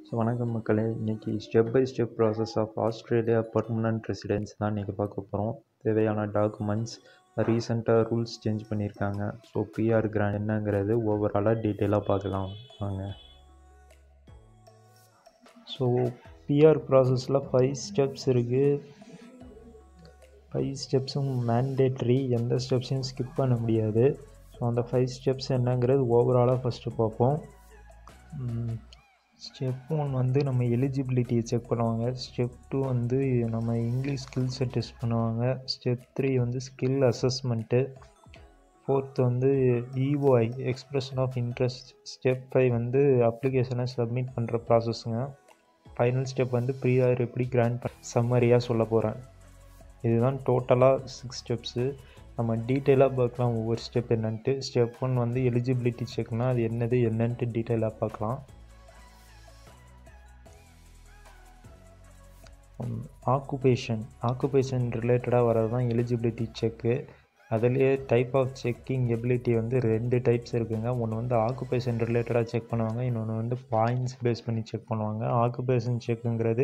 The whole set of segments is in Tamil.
ஸோ வணக்கம் மக்களே இன்றைக்கி step by step process of Australia permanent residence தான் இன்றைக்கி பார்க்க போகிறோம் தேவையான டாக்குமெண்ட்ஸ் ரீசெண்டாக ரூல்ஸ் சேஞ்ச் பண்ணியிருக்காங்க ஸோ பிஆர் கிராண்ட் என்னங்கிறது ஓவராலாக டீட்டெயிலாக பார்க்கலாம் வாங்க ஸோ பிஆர் ப்ராசஸில் ஃபைவ் ஸ்டெப்ஸ் இருக்குது ஃபைவ் ஸ்டெப்ஸும் மேண்டேட்ரி எந்த ஸ்டெப்ஸையும் ஸ்கிப் பண்ண முடியாது ஸோ அந்த ஃபைவ் ஸ்டெப்ஸ் என்னங்கிறது ஓவராலாக ஃபஸ்ட்டு பார்ப்போம் ஸ்டெப் ஒன் வந்து நம்ம எலிஜிபிலிட்டியை செக் பண்ணுவாங்க ஸ்டெப் டூ வந்து நம்ம இங்கிலீஷ் ஸ்கில்ஸை டெஸ்ட் பண்ணுவாங்க ஸ்டெப் த்ரீ வந்து ஸ்கில் அசஸ்மெண்ட்டு ஃபோர்த் வந்து EOI expression of interest step five வந்து அப்ளிகேஷனை சப்மிட் பண்ணுற ப்ராசஸ்ஸுங்க ஃபைனல் ஸ்டெப் வந்து ப்ரீஆர் எப்படி கிராண்ட் பண்ண சம்மரியாக சொல்ல போகிறேன் இதுதான் டோட்டலாக சிக்ஸ் ஸ்டெப்ஸு நம்ம டீட்டெயிலாக பார்க்கலாம் ஒவ்வொரு ஸ்டெப் என்னன்ட்டு ஸ்டெப் ஒன் வந்து எலிஜிபிலிட்டி செக்னால் அது என்னது என்னன்ட்டு டீட்டெயிலாக பார்க்கலாம் ஆக்குபேஷன் ஆக்குபேஷன் ரிலேட்டடாக வர்றது தான் எலிஜிபிலிட்டி செக்கு அதுலேயே டைப் ஆஃப் செக்கிங் எபிலிட்டி வந்து ரெண்டு டைப்ஸ் இருக்குங்க ஒன்று வந்து ஆக்குபேஷன் ரிலேட்டடாக செக் பண்ணுவாங்க இன்னொன்று வந்து பாயிண்ட்ஸ் பேஸ் பண்ணி செக் பண்ணுவாங்க ஆக்குபேஷன் செக்குங்கிறது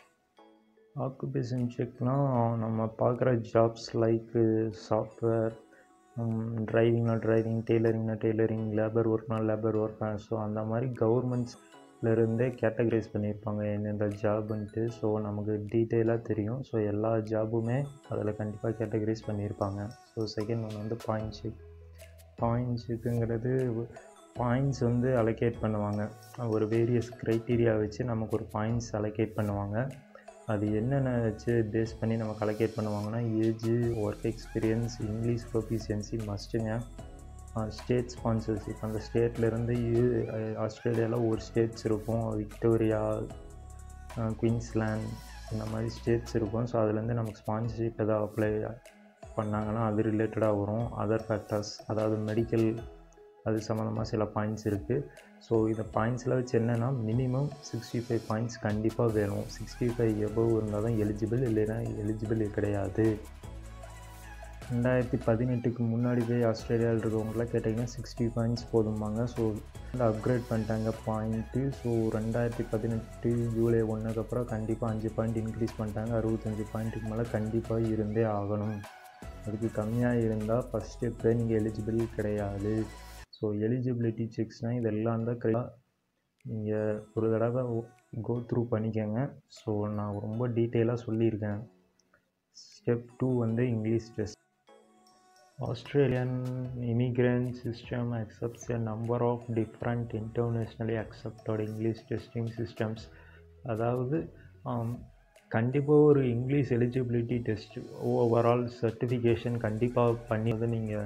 ஆக்குபேஷன் செக்னால் நம்ம பார்க்குற ஜாப்ஸ் லைக்கு சாஃப்ட்வேர் டிரைவிங்னா டிரைவிங் டெய்லரிங்னா டெய்லரிங் லேபர் ஒர்க்னா லேபர் ஒர்க் ஸோ அந்த மாதிரி கவர்மெண்ட்ஸ்லேருந்தே கேட்டகரைஸ் பண்ணியிருப்பாங்க எந்தெந்த ஜாபுன்ட்டு ஸோ நமக்கு டீட்டெயிலாக தெரியும் ஸோ எல்லா ஜாபுமே அதில் கண்டிப்பாக கேட்டகரைஸ் பண்ணியிருப்பாங்க ஸோ செகண்ட் ஒன் வந்து பாயிண்ட் செக் பாயிண்ட் செக்குங்கிறது பாயிண்ட்ஸ் வந்து அலோகேட் பண்ணுவாங்க ஒரு வேரியஸ் க்ரைட்டீரியா வச்சு நமக்கு ஒரு பாயிண்ட்ஸ் அலோகேட் பண்ணுவாங்க அது என்னென்ன வச்சு பேஸ் பண்ணி நம்ம கலெக்ட் பண்ணுவாங்கன்னா age work experience English proficiency மஸ்ட்டுங்க ஸ்டேட் ஸ்பான்சர்ஷிப் அந்த ஸ்டேட்லேருந்து ஆஸ்திரேலியாவில் ஒரு ஸ்டேட்ஸ் இருக்கும் விக்டோரியா குயின்ஸ்லேண்ட் இந்த மாதிரி ஸ்டேட்ஸ் இருக்கும் ஸோ அதுலேருந்து நமக்கு ஸ்பான்சர்ஷிப் எதாவது அப்ளை பண்ணாங்கன்னா அது ரிலேட்டடாக வரும் அதர் ஃபேக்டர்ஸ் அதாவது மெடிக்கல் அது சம்மந்தமாக சில பாயிண்ட்ஸ் இருக்குது ஸோ இந்த பாயிண்ட்ஸில் வச்சு என்னென்னா மினிமம் சிக்ஸ்டி ஃபைவ் பாயிண்ட்ஸ் கண்டிப்பாக வேணும் சிக்ஸ்டி ஃபைவ் எபவ் இருந்தால் தான் எலிஜிபிள் இல்லைன்னா எலிஜிபிள் கிடையாது ரெண்டாயிரத்தி பதினெட்டுக்கு முன்னாடி போய் ஆஸ்திரேலியாவில் இருக்கவங்களாம் கேட்டிங்கன்னா சிக்ஸ்டி பாயிண்ட்ஸ் போதுமாங்க ஸோ அப்கிரேட் பண்ணிட்டாங்க பாயிண்ட்டு ஸோ ரெண்டாயிரத்தி பதினெட்டு ஜூலை ஒன்றுக்கு அப்புறம் கண்டிப்பாக அஞ்சு பாயிண்ட் இன்க்ரீஸ் பண்ணிட்டாங்க அறுபத்தஞ்சு பாயிண்ட்டுக்கு மேலே கண்டிப்பாக இருந்தே ஆகணும் அதுக்கு கம்மியாக இருந்தால் ஃபஸ்ட் ஸ்டெப்பே நீங்கள் எலிஜிபிள் கிடையாது ஸோ எலிஜிபிலிட்டி செக்ஸ்னால் இதெல்லாம் தான் கரெக்டாக நீங்கள் ஒரு தடவை கோ த்ரூ பண்ணிக்கோங்க ஸோ நான் ரொம்ப டீட்டெயிலாக சொல்லியிருக்கேன் ஸ்டெப் டூ வந்து English test Australian immigrant system accepts a number of different internationally accepted English testing systems அதாவது கண்டிப்பாக ஒரு English eligibility test overall certification கண்டிப்பாக பண்ணி வந்து நீங்கள்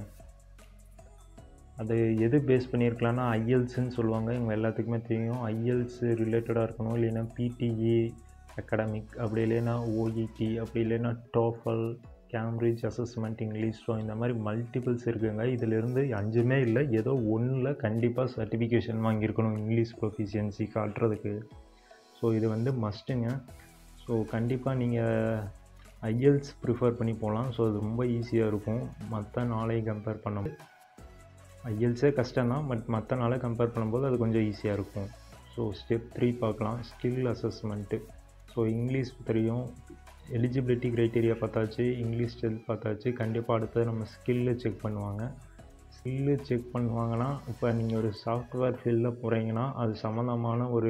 அது எது பேஸ் பண்ணியிருக்கலாம்னா ஐஎல்ஸ்ன்னு சொல்லுவாங்க இவங்க எல்லாத்துக்குமே தெரியும் ஐஎல்ஸ் ரிலேட்டடாக இருக்கணும் இல்லைன்னா பிடிஇ அகாடமிக் அப்படி இல்லைன்னா ஓஇடி அப்படி இல்லைன்னா TOEFL Cambridge assessment English so இந்த மாதிரி மல்டிபிள்ஸ் இருக்குங்க இதிலிருந்து அஞ்சுமே இல்லை ஏதோ ஒன்றில் கண்டிப்பாக சர்டிஃபிகேஷன் வாங்கியிருக்கணும் இங்கிலீஷ் ப்ரொஃபிஷியன்சி காட்டுறதுக்கு ஸோ இது வந்து மஸ்ட்டுங்க ஸோ கண்டிப்பாக நீங்கள் ஐஎல்ஸ் ப்ரிஃபர் பண்ணி போகலாம் ஸோ அது ரொம்ப ஈஸியாக இருக்கும் மற்ற நாளையும் கம்பேர் பண்ண ஐஎல்ஸே கஷ்டம் தான் பட் மற்ற நாளை கம்பேர் பண்ணும்போது அது கொஞ்சம் ஈஸியாக இருக்கும் ஸோ ஸ்டெப் த்ரீ பார்க்கலாம் ஸ்கில் அசஸ்மெண்ட்டு ஸோ இங்கிலீஷ் தெரியும் எலிஜிபிலிட்டி க்ரைட்டீரியா பார்த்தாச்சு இங்கிலீஷ் டெல் பார்த்தாச்சு கண்டிப்பாக அடுத்தது நம்ம ஸ்கில்லு செக் பண்ணுவாங்க ஸ்கில்லு செக் பண்ணுவாங்கன்னா இப்போ நீங்கள் ஒரு சாஃப்ட்வேர் ஃபீல்டில் போகிறீங்கன்னா அது சம்மந்தமான ஒரு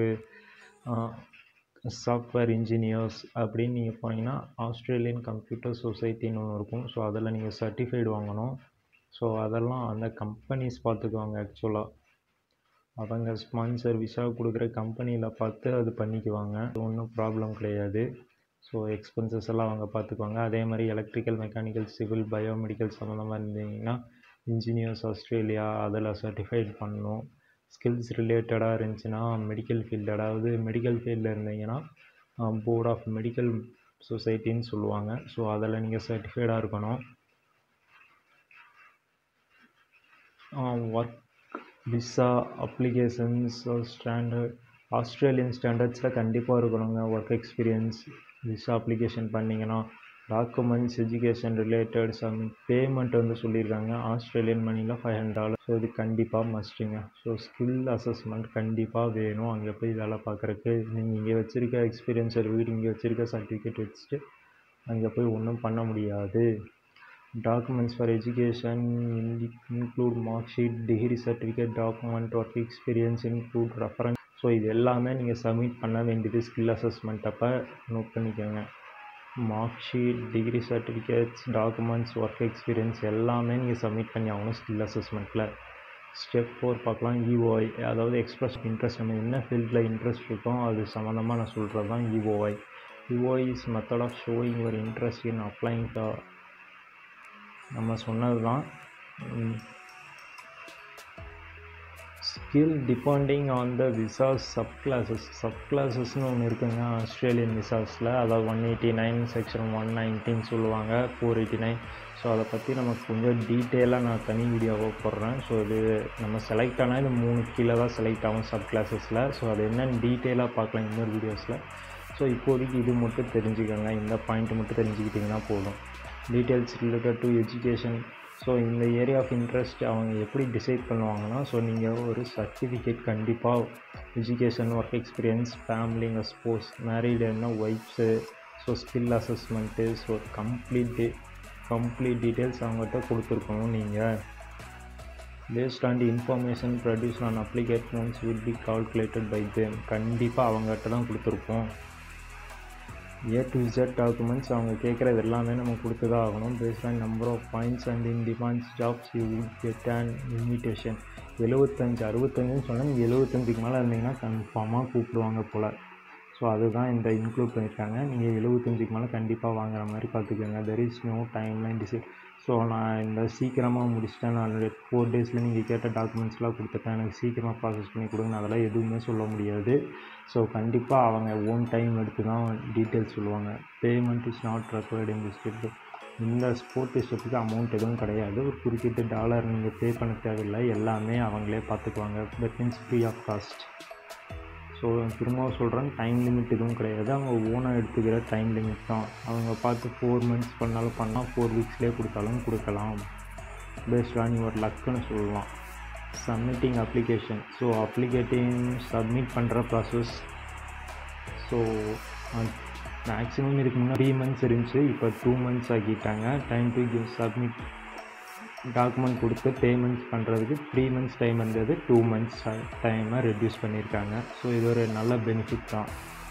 சாஃப்ட்வேர் இன்ஜினியர்ஸ் அப்படின்னு நீங்கள் போனீங்கன்னா ஆஸ்திரேலியன் கம்ப்யூட்டர் சொசைட்டின்னு ஒன்று இருக்கும் ஸோ அதில் நீங்கள் சர்டிஃபைடு வாங்கணும் ஸோ அதெல்லாம் அந்த கம்பெனிஸ் பார்த்துக்குவாங்க ஆக்சுவலாக அவங்க ஸ்பான்சர் விசா கொடுக்குற கம்பெனியில் பார்த்து அது பண்ணிக்குவாங்க ஒன்றும் ப்ராப்ளம் கிடையாது ஸோ எக்ஸ்பென்சஸ் எல்லாம் அவங்க பார்த்துக்குவாங்க அதே மாதிரி எலக்ட்ரிக்கல் மெக்கானிக்கல் சிவில் பயோமெடிக்கல் சம்மந்தமாக இருந்தீங்கன்னா இன்ஜினியர்ஸ் ஆஸ்திரேலியா அதில் சர்டிஃபைட் பண்ணணும் ஸ்கில்ஸ் ரிலேட்டடாக இருந்துச்சுன்னா மெடிக்கல் ஃபீல்டு அதாவது மெடிக்கல் ஃபீல்டில் இருந்தீங்கன்னா போர்ட் ஆஃப் மெடிக்கல் சொசைட்டின்னு சொல்லுவாங்க ஸோ அதில் நீங்கள் சர்டிஃபைடாக இருக்கணும் work visa applications standard Australian ஸ்டாண்டர்ட்ஸில் கண்டிப்பாக இருக்கணுங்க ஒர்க் எக்ஸ்பீரியன்ஸ் விசா அப்ளிகேஷன் பண்ணிங்கன்னா documents education related some payment வந்து சொல்லியிருக்காங்க ஆஸ்திரேலியன் மணியில் ஃபைவ் ஹண்ட்ரட் டாலர் ஸோ இது கண்டிப்பாக மஸ்ட்டுங்க ஸோ ஸ்கில் அசஸ்மெண்ட் கண்டிப்பாக வேணும் அங்கே போய் வேலை பார்க்குறக்கு நீங்கள் இங்கே வச்சுருக்க எக்ஸ்பீரியன்ஸ் சர்டிஃபிகேட் இங்கே வச்சுருக்க சர்டிஃபிகேட் வச்சுட்டு அங்கே போய் ஒன்றும் பண்ண முடியாது documents for education include mark sheet degree certificate document work experience include reference so இது எல்லாமே நீங்கள் சப்மிட் பண்ண வேண்டியது ஸ்கில் அசஸ்மெண்ட் அப்போ நோட் பண்ணிக்கோங்க mark sheet degree certificates documents work experience எல்லாமே நீங்கள் சப்மிட் பண்ணி ஆகணும் ஸ்கில் அசஸ்மெண்ட்டில் ஸ்டெப் ஃபோர் பார்க்கலாம் இஓஐ அதாவது எக்ஸ்பிரஸ் இன்ட்ரெஸ்ட் நம்ம என்ன ஃபீல்டில் இன்ட்ரெஸ்ட் இருக்கோ அது சம்மந்தமாக நான் சொல்கிறது தான் EOI EOI is method of showing your interest in applying நம்ம சொன்னது தான் skill depending on the visas subclasses சப் கிளாஸஸ்னு ஒன்று இருக்குங்க ஆஸ்திரேலியன் விசாஸில் அதாவது one eighty nine section one nineteen சொல்லுவாங்க ஃபோர் எயிட்டி நைன் ஸோ அதை பற்றி நமக்கு கொஞ்சம் டீட்டெயிலாக நான் தனி வீடியோவாக போடுறேன் ஸோ இது நம்ம செலக்ட் ஆனால் இது மூணு கீழே தான் செலக்ட் ஆகும் சப் கிளாஸஸில் ஸோ அது என்னென்னு டீட்டெயிலாக பார்க்கலாம் இன்னொரு வீடியோஸில் ஸோ இப்போதைக்கு இது மட்டும் தெரிஞ்சுக்கோங்க இந்த பாயிண்ட் மட்டும் தெரிஞ்சுக்கிட்டிங்கன்னா போதும் details related to education so இந்த ஏரியா ஆஃப் இன்ட்ரெஸ்ட் அவங்க எப்படி டிசைட் பண்ணுவாங்கன்னா ஸோ நீங்கள் ஒரு சர்டிஃபிகேட் கண்டிப்பாக எஜுகேஷன் ஒர்க் எக்ஸ்பீரியன்ஸ் ஃபேமிலிங்க ஸ்போர்ட்ஸ் மேரீடுன்னா wife's so skill assessment so complete complete details அவங்ககிட்ட கொடுத்துருக்கணும் நீங்கள் based on the information produce on applications will be calculated by them கண்டிப்பாக அவங்ககிட்ட தான் கொடுத்துருப்போம் ஏ டு இசட் டாக்குமெண்ட்ஸ் அவங்க கேட்குறது எல்லாமே நம்ம கொடுத்து தான் ஆகணும் based on number of points and in demands jobs you get and invitation எழுபத்தஞ்சு அறுபத்தஞ்சுன்னு சொன்னால் நீங்கள் எழுபத்தஞ்சுக்கு மேலே இருந்தீங்கன்னா கன்ஃபார்மாக கூப்பிடுவாங்க போல் ஸோ அதுதான் இந்த இன்க்ளூட் பண்ணியிருக்காங்க நீங்கள் எழுபத்தஞ்சுக்கு மேலே கண்டிப்பாக வாங்குற மாதிரி பார்த்துக்கோங்க there is no timeline decide so நான் இந்த சீக்கிரமாக முடிச்சிட்டேன் நான் ஃபோர் டேஸில் நீங்கள் கேட்ட டாக்குமெண்ட்ஸ்லாம் கொடுத்துட்டேன் எனக்கு சீக்கிரமாக ப்ராசஸ் பண்ணி கொடுங்க அதெல்லாம் எதுவுமே சொல்ல முடியாது ஸோ கண்டிப்பாக அவங்க ஓன் டைம் எடுத்து தான் டீட்டெயில்ஸ் சொல்லுவாங்க payment is not required in this step இந்த ஸ்போர்ட் ஸ்டெப்புக்கு அமௌண்ட் எதுவும் கிடையாது ஒரு குறிப்பிட்ட டாலர் நீங்கள் பே பண்ண தேவையில்லை எல்லாமே அவங்களே பார்த்துக்குவாங்க that means free of cost so திரும்பவும் சொல்கிறேன் டைம் லிமிட் எதுவும் கிடையாது அவங்க ஓனாக எடுத்துக்கிற டைம் லிமிட் தான் அவங்க பார்த்து ஃபோர் மந்த்ஸ் பண்ணாலும் பண்ணால் ஃபோர் வீக்ஸ்லேயே கொடுத்தாலும் கொடுக்கலாம் பேஸ்ட் ஆன் யுவர் லக்குன்னு சொல்லலாம் submitting application so applicating submit பண்ணுற ப்ராசஸ் ஸோ மேக்ஸிமம் இதுக்கு முன்னாடி த்ரீ மந்த்ஸ் இருந்துச்சு இப்போ டூ மந்த்ஸ் ஆக்கிட்டாங்க time to give submit document கொடுத்து பேமெண்ட்ஸ் பண்ணுறதுக்கு த்ரீ மந்த்ஸ் டைம் இருந்தது டூ மந்த்ஸ் டைமை ரெடியூஸ் பண்ணியிருக்காங்க ஸோ இது ஒரு நல்ல பெனிஃபிட் தான்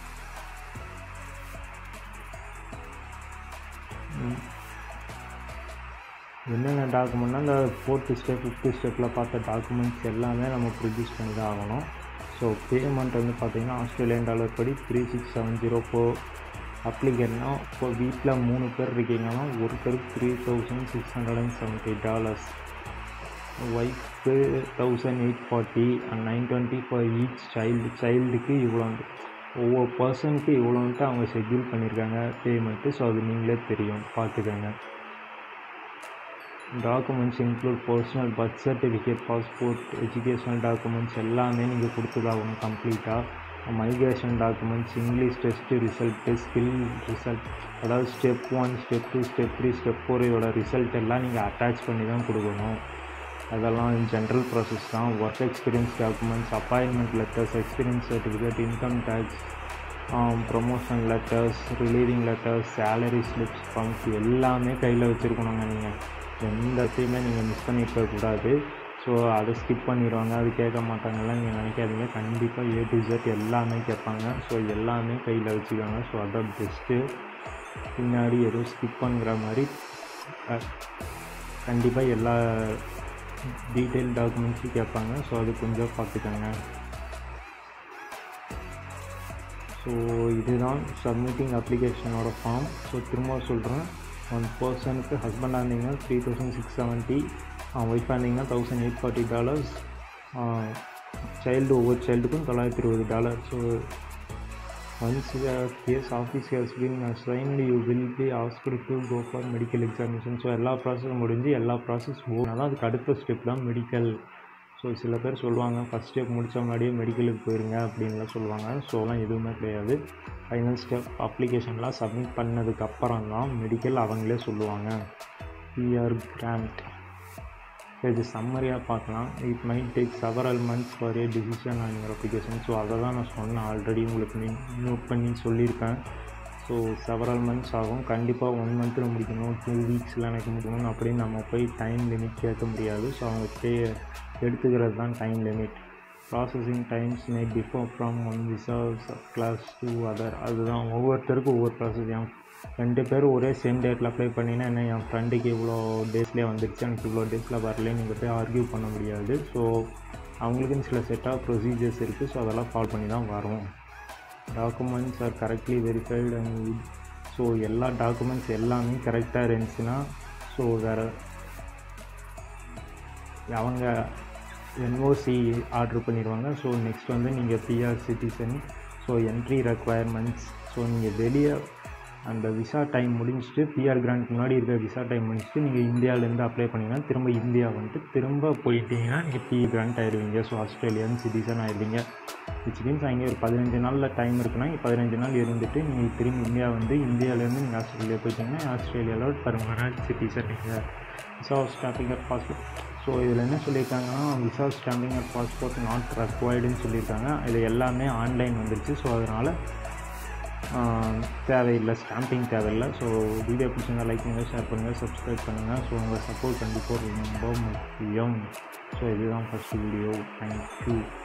என்னென்ன டாக்குமெண்ட்னா இந்த ஃபோர்த்து ஸ்டெப் ஃபிஃப்த்து ஸ்டெப்பில் பார்த்த டாக்குமெண்ட்ஸ் எல்லாமே நம்ம ப்ரொடியூஸ் பண்ணி தான் ஆகணும் ஸோ பேமெண்ட் வந்து பார்த்திங்கன்னா ஆஸ்திரேலியன் டாலர் படி three six seven zero four அப்ளிகேட்னா இப்போ வீட்டில் மூணு பேர் இருக்கீங்கன்னா ஒருத்தருக்கு three thousand six hundred and seventy dollars ஒய்ஃப்க்கு thousand eight forty and nine twenty for each child சைல்டுக்கு இவ்வளோ ஒவ்வொரு பர்சனுக்கு இவ்வளோன்ட்டு அவங்க ஷெட்யூல் பண்ணியிருக்காங்க பேமெண்ட்டு ஸோ அது நீங்களே தெரியும் பார்த்துக்கோங்க documents include personal birth certificate passport educational documents எல்லாமே நீங்கள் கொடுத்துதாகணும் கம்ப்ளீட்டாக migration documents English test result skill result அதாவது step one step two step three step four இதோட ரிசல்ட் எல்லாம் நீங்கள் அட்டாச் பண்ணி தான் கொடுக்கணும் அதெல்லாம் ஜென்ரல் ப்ராசஸ் தான் work experience documents appointment letters experience certificate income tax promotion letters relieving letters salary slips forms எல்லாமே கையில் வச்சுருக்கணுங்க நீங்கள் எந்தத்தையுமே நீங்கள் மிஸ் பண்ணியிருக்கக்கூடாது ஸோ அதை ஸ்கிப் பண்ணிடுவாங்க அது கேட்க மாட்டாங்கலாம் நீங்கள் நினைக்காதீங்க கண்டிப்பாக ஏ டு ஜெட் எல்லாமே கேட்பாங்க ஸோ எல்லாமே கையில் வச்சுக்கோங்க ஸோ அதான் பெஸ்ட்டு பின்னாடி எதுவும் ஸ்கிப் பண்ணுற மாதிரி கண்டிப்பாக எல்லா டீட்டெயில் டாக்குமெண்ட்ஸும் கேட்பாங்க ஸோ அது கொஞ்சம் பார்த்துக்கோங்க ஸோ இதுதான் சப்மிட்டிங் அப்ளிகேஷனோட ஃபார்ம் ஸோ திரும்ப சொல்கிறேன் ஒன் பர்சனுக்கு ஹஸ்பண்டாக இருந்தீங்கன்னா த்ரீ தௌசண்ட் சிக்ஸ் செவன்ட்டி ஒய்ஃபாக இருந்தீங்கன்னா thousand eight forty dollars child ஒவ்வொரு சைல்டுக்கும் தொள்ளாயிரத்தி இருபது dollar so once case office has been assigned you will be asked to go for medical examination so எல்லா ப்ராசஸும் முடிஞ்சு எல்லா ப்ராசஸ் போனால் தான் அதுக்கு அடுத்த ஸ்டெப் தான் மெடிக்கல் ஸோ ஸோ சில பேர் சொல்லுவாங்க ஃபஸ்ட் ஸ்டெப் முடித்த முன்னாடியே மெடிக்கலுக்கு போயிருங்க அப்படின்லாம் சொல்லுவாங்க ஸோலாம் எதுவுமே கிடையாது ஃபைனல் ஸ்டெப் அப்ளிகேஷன்லாம் சப்மிட் பண்ணதுக்கப்புறம் தான் மெடிக்கல் அவங்களே சொல்லுவாங்க பிஆர் கிராண்ட் இது சம்மரியாக பார்க்கலாம் it might take several months for a decision on your application so அதை தான் நான் சொன்னேன் ஆல்ரெடி உங்களுக்கு நீ நோட் பண்ணி சொல்லியிருக்கேன் ஸோ செவரல் மந்த்ஸ் ஆகும் கண்டிப்பாக ஒன் மந்த்தில் முடிக்கணும் டூ வீக்ஸில் எனக்கு முடிக்கணும் அப்படின்னு நம்ம போய் டைம் லிமிட் கேட்க முடியாது ஸோ அவங்க பே எடுத்துக்கிறது தான் time limit processing times may differ from one visas class to other அதுதான் ஒவ்வொருத்தருக்கும் ஒவ்வொரு ப்ராசஸ் என் ரெண்டு பேரும் ஒரே சேம் டேட்டில் அப்ளை பண்ணினா என்ன என் ஃப்ரெண்டுக்கு இவ்வளோ டேஸ்லேயே வந்துடுச்சு எனக்கு இவ்வளோ டேஸில் வரல நீங்கள் போய் ஆர்கியூ பண்ண முடியாது ஸோ அவங்களுக்குன்னு சில செட் ஆஃப் ப்ரொசீஜர்ஸ் இருக்குது ஸோ அதெல்லாம் ஃபாலோ பண்ணி தான் வரும் documents are correctly verified and so எல்லா டாக்குமெண்ட்ஸ் எல்லாமே கரெக்டாக இருந்துச்சுன்னா ஸோ வேறு அவங்க என்ஓசி ஆர்டர் பண்ணிடுவாங்க ஸோ நெக்ஸ்ட் வந்து நீங்கள் PR citizen so entry requirements so நீங்கள் வெளியே அந்த விசா டைம் முடிஞ்சிட்டு பிஆர் கிராண்ட் முன்னாடி இருக்கிற விசா டைம் முடிச்சுட்டு நீங்கள் இந்தியாவிலேருந்து அப்ளை பண்ணிங்கன்னா திரும்ப இந்தியா வந்துட்டு திரும்ப போயிட்டீங்கன்னா நீங்கள் பி கிராண்ட் ஆயிடுவீங்க ஸோ ஆஸ்திரேலியன் சிட்டிசன் ஆயிடுவீங்க விச் மீன்ஸ் அங்கே ஒரு பதினஞ்சு நாளில் டைம் இருக்குன்னா பதினஞ்சு நாள் இருந்துட்டு நீங்கள் திரும்பி இந்தியா வந்து இந்தியாவிலேருந்து நீங்கள் ஆஸ்திரேலியா போயிட்டீங்கன்னா ஆஸ்திரேலியாவில் பர்மனன்ட் சிட்டிசன் நீங்கள் visa stamping at passport so இதில் என்ன சொல்லியிருக்காங்கன்னா visa stamping at passport not ரெக்வயர்டுன்னு சொல்லியிருக்காங்க இது எல்லாமே ஆன்லைன் வந்துருச்சு ஸோ அதனால் தேவையில்லை ஸ்டாம்பிங் தேவையில்லை ஸோ வீடியோ பிடிச்சிருந்தா லைக் பண்ணுங்கள் ஷேர் பண்ணுங்கள் சப்ஸ்கிரைப் பண்ணுங்கள் ஸோ உங்கள் சப்போர்ட் கண்டிப்பாக ரொம்ப முக்கியம் ஸோ இதுதான் ஃபஸ்ட் வீடியோ தேங்க்யூ